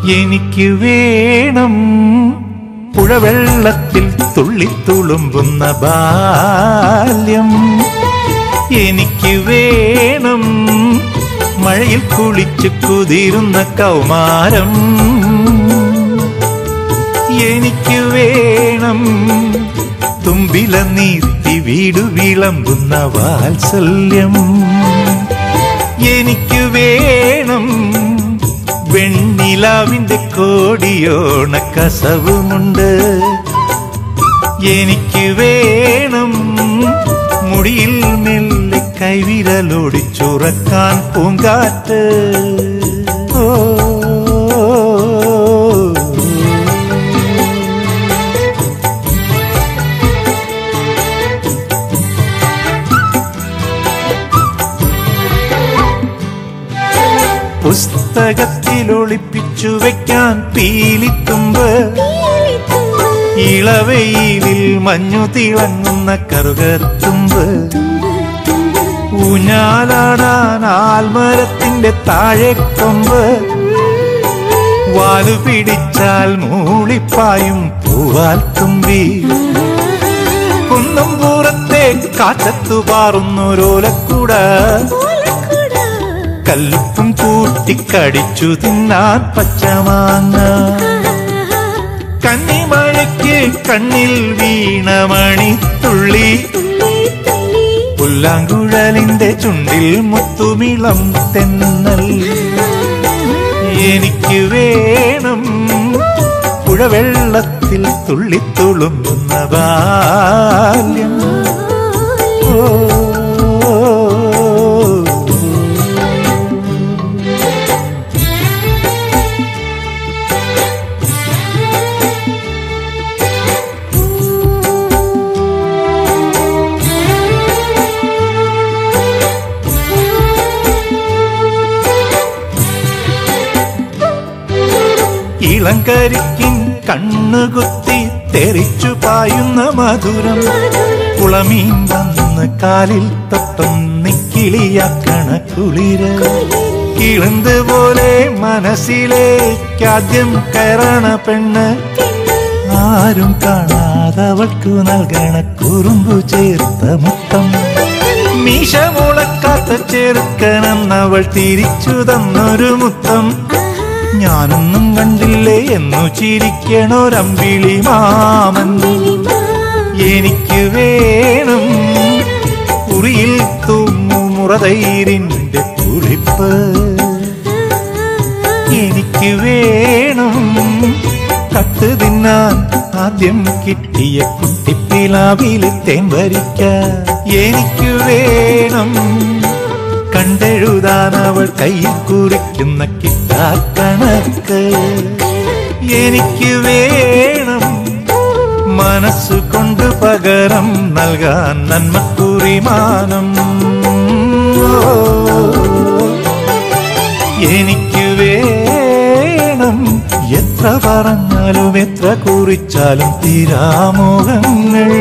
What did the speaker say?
എനിക്ക് വേണം പുഴവെള്ളത്തിൽ തുള്ളിത്തുളുമ്പുന്ന ബാല്യം എനിക്ക് വേണം മഴയിൽ കുളിച്ചു കുതിരുന്ന കൗമാരം എനിക്ക് വേണം തുമ്പില നീർത്തി വീടു വിളമ്പുന്ന വാത്സല്യം എനിക്ക് വേണം വെണ്ണിലാവിന്റെ കോടിയോണ കസവുമുണ്ട് എനിക്ക് വേണം മുടിയിൽ മെല്ലെ കൈവിരലോടിച്ചുറക്കാൻ പൂങ്കാറ്റ് ഓ പുസ്തകത്തിൽ ഒളിപ്പിച്ചു വെക്കാൻ പീലിത്തുമ്പ് ഇളവെയിലിൽ മഞ്ഞു തിളങ്ങുന്ന കറുകത്തുമ്പ് ഊഞ്ഞാലാടാൻ ആൽമരത്തിന്റെ താഴെ കൊമ്പ് വാലു പിടിച്ചാൽ മൂളിപ്പായും പൂവാൽ തുമ്പി കുന്നും പൂറത്തെ കാറ്റത്തു പാറുന്നൊരോലക്കൂട കല്ലുപ്പും കൂട്ടിക്കടിച്ചു തിന്നാൻ പച്ചമാങ്ങ കന്നിമഴയ്ക്ക് കണ്ണിൽ വീണ മണിത്തുള്ളി പുല്ലാങ്കുഴലിന്റെ ചുണ്ടിൽ മുത്തുമിളം തെന്നൽ എനിക്ക് വേണം പുഴവെള്ളത്തിൽ തുള്ളിത്തുളുമ്പുന്ന ബാല്യം ഓ ഇളങ്കരിക്കിൻ കണ്ണുകുത്തി തെറിച്ചു പായുന്ന മധുരം കുളമീൻ വന്ന് കാലിൽ തൊട്ടൊന്ന് കിളിയാക്കണ കുളിര് കിളന്ത് പോലെ മനസ്സിലേക്കാദ്യം കയറണ പെണ്ണ് ആരും കാണാതവൾക്കു നൽകണ കുറുമ്പു ചേർത്ത മുത്തം മീശ മുളക്കാത്ത ചെറുക്കനെന്നവൾ തിരിച്ചു തന്നൊരു മുത്തം ഞാനൊന്നും കണ്ടില്ലേ എന്നു ചിരിക്കണൊരമ്പിളി മാമൻ എനിക്ക് വേണം കുറിയിൽ തൂങ്ങു മുറതൈരിന്റെ കുളിപ്പ് എനിക്ക് വേണം കട്ട് തിന്നാൻ ആദ്യം കിട്ടിയ കുട്ടിപ്പിലാവില് തേൻ വരിക്ക എനിക്ക് വേണം കണ്ടെഴുതാൻ അവൾ കയ്യിൽ കുറിക്കുന്ന കിട്ടാക്കണക്ക് എനിക്ക് വേണം മനസ്സുകൊണ്ട് പകരം നൽകാൻ നന്മക്കുറിമാനം എനിക്ക് വേണം എത്ര പറഞ്ഞാലും എത്ര കുറിച്ചാലും തീരാമോഹങ്ങൾ